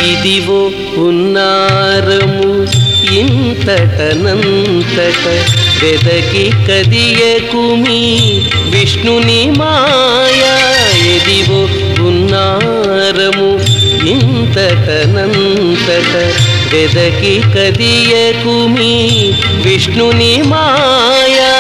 ఇదివో ఉన్నారము ఇంతటనంతట వెదకి కదియకుమి విష్ణుని మాయా ఎదివో ఉన్నారము ఇంతటనంతట వెదకి కదియకుమి విష్ణుని మాయా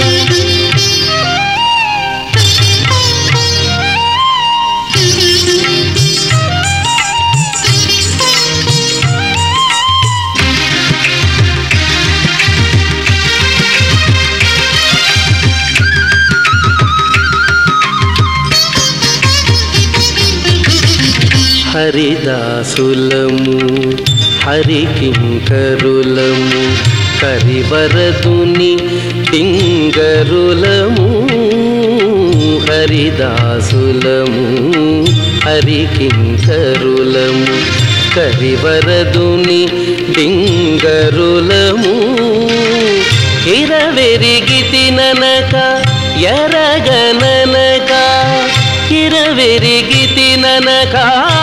హరిదాసులము హరికింకరులము కరివరదుని పింగరులము హరిదాసులము హరికింకరులము కరివరదుని డింగరులము ఇరవెరిగితి ననక ఎరగననక ఇరవెరిగితి ననక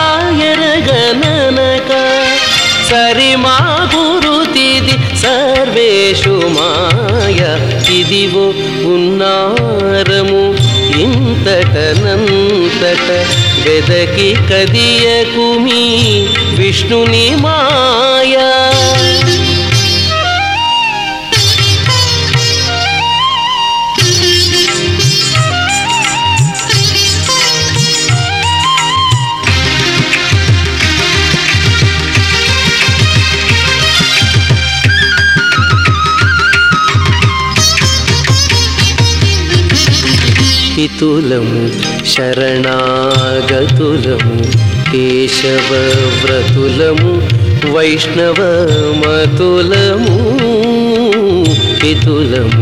ఎరగననక సరి మా గురుతిది సర్వేషు మాయ ఇదివో ఉన్నారము ఇంతటనంతట వెదకి కదియకుమి విష్ణుని మాయా హితులము శరణాగతులము కేశవ వ్రతులము వైష్ణవ మతులము హితులము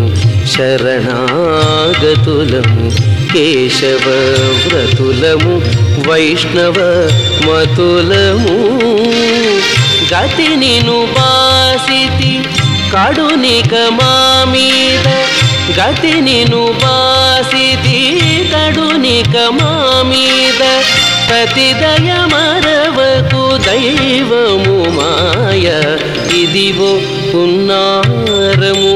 శరణాగతులము కేశవ వ్రతులము వైష్ణవ మతులము గతి నిను బాసితి కడునిక మా మీద గతి నిను బాసితి కడునిక మా మీద ప్రతిదయ మరవకు దైవము మాయ ఇదివో ఉన్నారము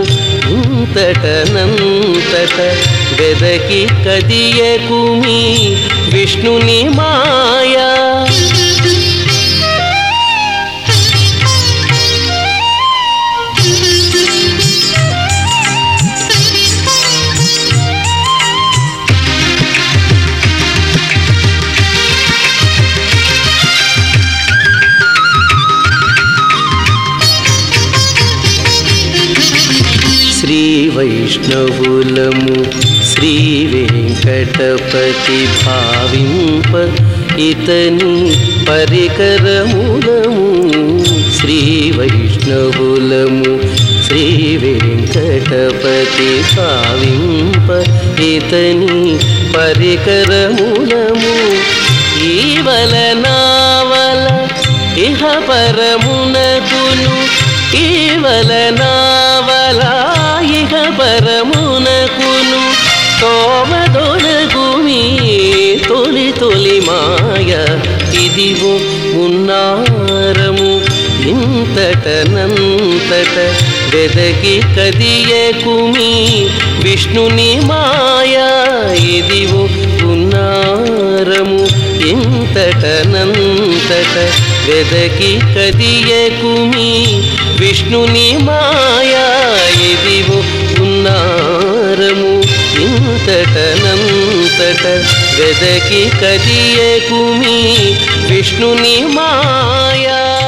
ఇంతటనంతట వెదకి కదియకుమి విష్ణుని మాయా శ్రీ వైష్ణవులము శ్రీ వెంకటపతి భావింప ఇతని పరికరములము శ్రీ వైష్ణవులము శ్రీ వెంకటపతి భావింప ఇతని పరికరములము ఈవల నావల ఇహ పరమునకును ఈవల నావల ఇహ పరమునకును తోమదొలగుమి తొలి తొలి మాయ ఇదివో ఉన్నారము ఇంతటనంతట వెదకి కదియకుమి విష్ణుని మాయా ఇదివో ఉన్నారము ఇంతటనంతట వెదకి కదియకుమి విష్ణుని మాయా ఇదివో ఉన్నారము ఇంతటనంతట వెదకి కదియకుమి విష్ణుని మాయా